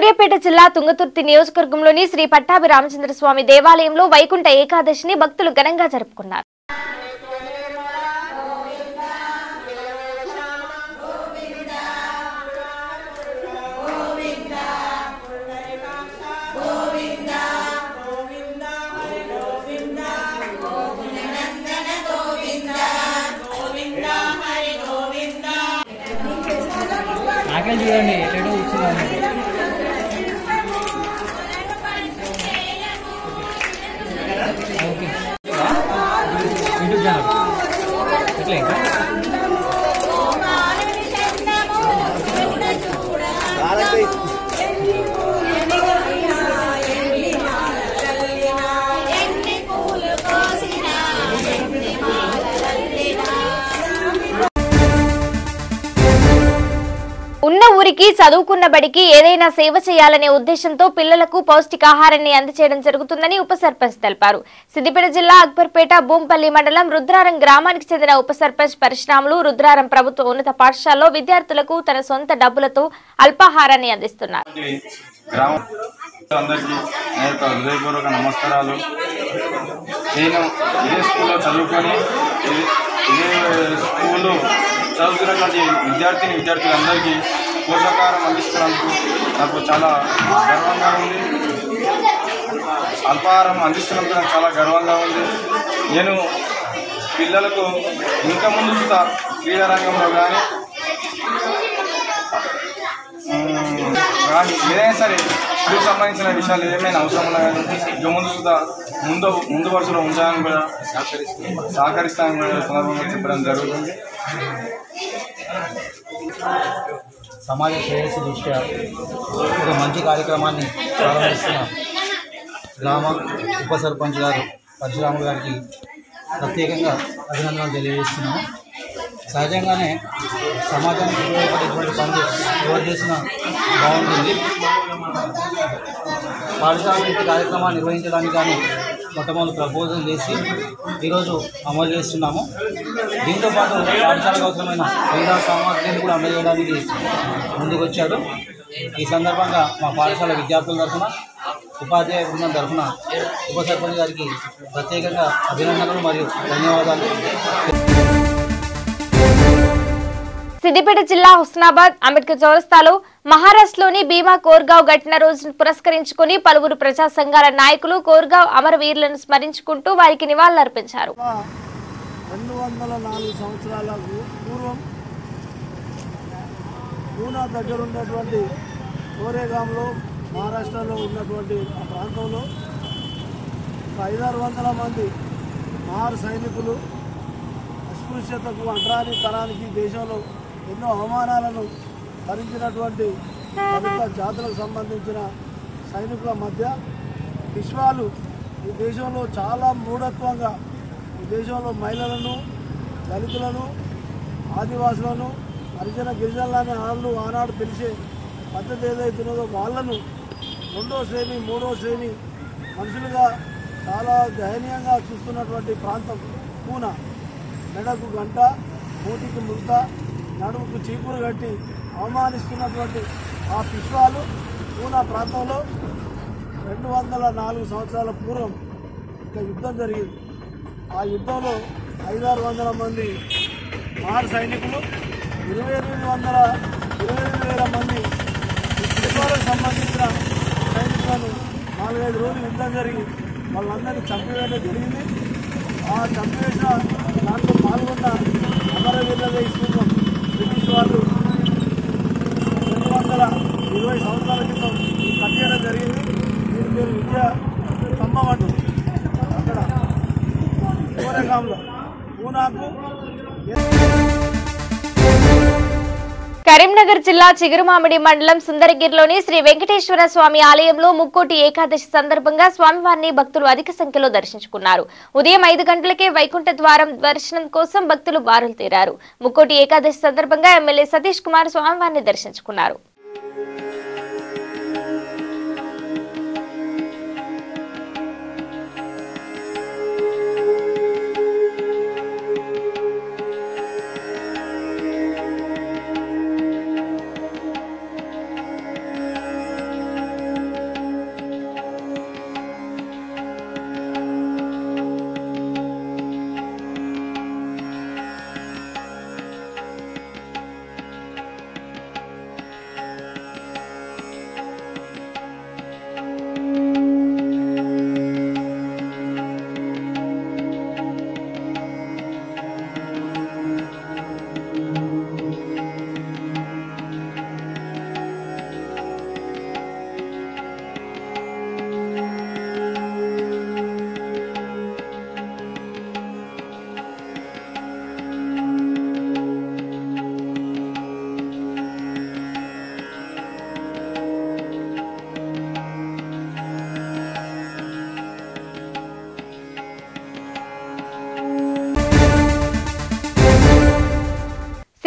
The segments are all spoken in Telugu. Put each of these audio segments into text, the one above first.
సూర్యాపేట జిల్లా తుంగతుర్తి నియోజకవర్గంలోని శ్రీ పట్టాభి రామచంద్ర స్వామి దేవాలయంలో వైకుంఠ ఏకాదశిని భక్తులు ఘనంగా జరుపుకున్నారు నాకే చూడండి ఎటో కూర్చున్నాను ఓకే యూట్యూబ్ ఛానల్ ఎట్లా ఇంకా ఉన్న ఊరికి చదువుకున్న బడికి ఏదైనా సేవ చేయాలనే ఉద్దేశంతో పిల్లలకు పౌష్టికాహారాన్ని అందజేయడం జరుగుతుందని ఉప సర్పంచ్ తెలిపారు సిద్దిపేట జిల్లా అక్బర్పేట భూంపల్లి మండలం రుద్రారం గ్రామానికి చెందిన ఉప సర్పంచ్ పరశురాములు రుద్రారం ప్రభుత్వ ఉన్నత పాఠశాలలో విద్యార్థులకు తన సొంత డబ్బులతో అల్పాహారాన్ని అందిస్తున్నారు గ్రామ అందరికీ నా యొక్క హృదయపూర్వక నమస్కారాలు నేను ఇదే స్కూల్లో చదువుకొని ఇది- ఇదే స్కూల్లో చదువుతున్నటువంటి విద్యార్థిని విద్యార్థులందరికీ పోషకాహారం అందిస్తున్నందుకు నాకు చాలా గర్వంగా ఉంది అల్పాహారం అందిస్తున్నందుకు నాకు చాలా గర్వంగా ఉంది నేను పిల్లలకు ఇంకా ముందు సుత క్రీడా రంగంలో కానీ మ్మ్. కానీ ఏదైనా సరే స్కూల్కి సంబంధించిన విషయాలు ఏమైనా అవసరం ఉన్నా కానీ ఇక ముందు సుధా ముందు ముందు వరుసలో ఉంచాలని కూడా సహకరిస్తానని కూడా ఈ సందర్భంగా చెప్పడం జరుగుతుంది సమాజ శ్రేయస్సు దృష్ట్యా ఒక మంచి కార్యక్రమాన్ని ప్రారంభిస్తున్న గ్రామ ఉప సర్పంచ్ గారు పరశురాములు గారికి ప్రత్యేకంగా అభినందనలు తెలియజేస్తున్నాము సహజంగానే సమాజానికి ఉపయోగపడేటువంటి పనులు ఎవరు చేసినా బాగుంటుంది పాఠశాల ఇంటి కార్యక్రమాన్ని నిర్వహించడానికి కానీ మొట్టమొదటి ప్రపోజల్ చేసి ఈరోజు అమలు చేస్తున్నాము దీంతో పాటు పాఠశాలకు అవసరమైన క్రీడా సామాగ్రిని కూడా అందజేయడానికి ముందుకు వచ్చాడు ఈ సందర్భంగా మా పాఠశాల విద్యార్థుల తరఫున ఉపాధ్యాయ బృందం తరఫున ఉప సర్పంచ్ గారికి ప్రత్యేకంగా అభినందనలు మరియు ధన్యవాదాలు సిద్దిపేట జిల్లా హుస్నాబాద్ అంబేద్కర్ చౌరస్తాలో మహారాష్ట్రలోని భీమా కోర్గావ్ ఘటన రోజును పురస్కరించుకుని పలువురు ప్రజా సంఘాల నాయకులు కోర్గావ్ అమరవీరులను స్మరించుకుంటూ వారికి నివాళులర్పించారు రెండు వందల నాలుగు సంవత్సరాలకు పూర్వం పూనా దగ్గర ఉన్నటువంటి కోరేగాంలో మహారాష్ట్రలో ఉన్నటువంటి ఆ ప్రాంతంలో ఒక ఐదారు వందల మంది మహార్ సైనికులు అస్పృశ్యతకు అంటరాని తరానికి దేశంలో ఎన్నో అవమానాలను భరించినటువంటి దళిత జాతులకు సంబంధించిన సైనికుల మధ్య విశ్వాలు ఈ దేశంలో చాలా మూఢత్వంగా ఈ దేశంలో మహిళలను దళితులను ఆదివాసులను హరిజన గిరిజనులని వాళ్ళు ఆనాడు పిలిచే పద్ధతి ఏదైతున్నదో వాళ్ళను రెండో శ్రేణి మూడో శ్రేణి మనుషులుగా చాలా దయనీయంగా చూస్తున్నటువంటి ప్రాంతం పూనా మెడకు గంట మూతికి ముడత నడుముకు చీపురు కట్టి అవమానిస్తున్నటువంటి ఆ పిశ్వాలు పూనా ప్రాంతంలో రెండు వందల నాలుగు సంవత్సరాల పూర్వం ఒక యుద్ధం జరిగింది ఆ యుద్ధంలో ఐదారు వందల మంది మార్ సైనికులు ఇరవై ఎనిమిది వందల ఇరవై ఎనిమిది వేల మంది ఈ పిశ్వాలకు సంబంధించిన సైనికులను నాలుగైదు రోజులు యుద్ధం జరిగి వాళ్ళందరినీ చంపివేయడం జరిగింది ఆ చంపివేసిన దాంట్లో పాల్గొన్న అమరవీరుల ఇస్తున్నాం బ్రిటిష్ వాళ్ళు రెండు వందల ఇరవై సంవత్సరాల క్రితం కట్టేయడం జరిగింది దీని పేరు విద్యా స్తంభం అంటుంది అక్కడ కోరేగాంలో పూనాకు కరీంనగర్ జిల్లా చిగురుమామిడి మండలం సుందరగిరిలోని శ్రీ వెంకటేశ్వర స్వామి ఆలయంలో ముక్కోటి ఏకాదశి సందర్భంగా స్వామివారిని భక్తులు అధిక సంఖ్యలో దర్శించుకున్నారు ఉదయం ఐదు గంటలకే వైకుంఠ ద్వారం దర్శనం కోసం భక్తులు బారులు తీరారు ముక్కోటి ఏకాదశి సందర్భంగా ఎమ్మెల్యే సతీష్ కుమార్ స్వామివారిని దర్శించుకున్నారు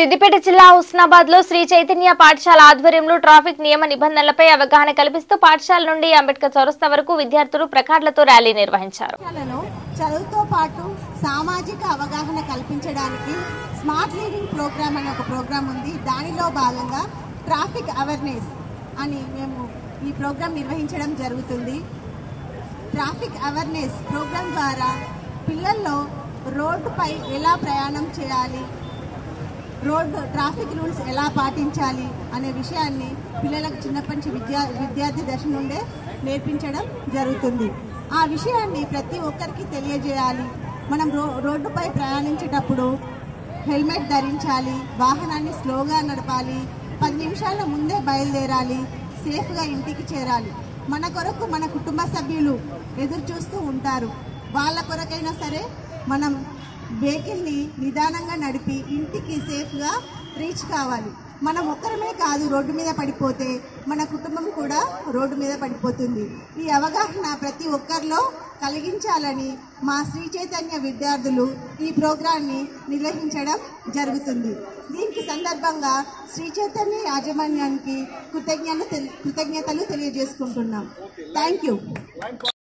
సిద్దిపేట జిల్లా హుస్నాబాద్ లో శ్రీ చైతన్య పాఠశాల ఆధ్వర్యంలో ట్రాఫిక్ నియమ నిబంధనలపై అవగాహన కల్పిస్తూ పాఠశాల నుండి అంబేద్కర్ చౌరస్తా వరకు విద్యార్థులు ప్రకార్లతో ర్యాలీ నిర్వహించారు పాఠశాలలో చదువుతో పాటు సామాజిక అవగాహన కల్పించడానికి స్మార్ట్ లీడింగ్ ప్రోగ్రామ్ అనే ఒక ప్రోగ్రామ్ ఉంది దానిలో భాగంగా ట్రాఫిక్ అవేర్నెస్ అని మేము ఈ ప్రోగ్రాం నిర్వహించడం జరుగుతుంది ట్రాఫిక్ అవేర్నెస్ ప్రోగ్రాం ద్వారా పిల్లల్లో రోడ్డుపై ఎలా ప్రయాణం చేయాలి రోడ్డు ట్రాఫిక్ రూల్స్ ఎలా పాటించాలి అనే విషయాన్ని పిల్లలకు చిన్నప్పటి నుంచి విద్యా విద్యార్థి దశ నుండే నేర్పించడం జరుగుతుంది ఆ విషయాన్ని ప్రతి ఒక్కరికి తెలియజేయాలి మనం రో రోడ్డుపై ప్రయాణించేటప్పుడు హెల్మెట్ ధరించాలి వాహనాన్ని స్లోగా నడపాలి పది నిమిషాల ముందే బయలుదేరాలి సేఫ్గా ఇంటికి చేరాలి మన కొరకు మన కుటుంబ సభ్యులు ఎదురు చూస్తూ ఉంటారు వాళ్ళ కొరకైనా సరే మనం వెహికల్ని నిదానంగా నడిపి ఇంటికి సేఫ్గా రీచ్ కావాలి మనం ఒక్కరమే కాదు రోడ్డు మీద పడిపోతే మన కుటుంబం కూడా రోడ్డు మీద పడిపోతుంది ఈ అవగాహన ప్రతి ఒక్కరిలో కలిగించాలని మా శ్రీ చైతన్య విద్యార్థులు ఈ ప్రోగ్రాన్ని నిర్వహించడం జరుగుతుంది దీనికి సందర్భంగా శ్రీ చైతన్య యాజమాన్యానికి కృతజ్ఞతలు కృతజ్ఞతలు తెలియజేసుకుంటున్నాం థ్యాంక్ యూ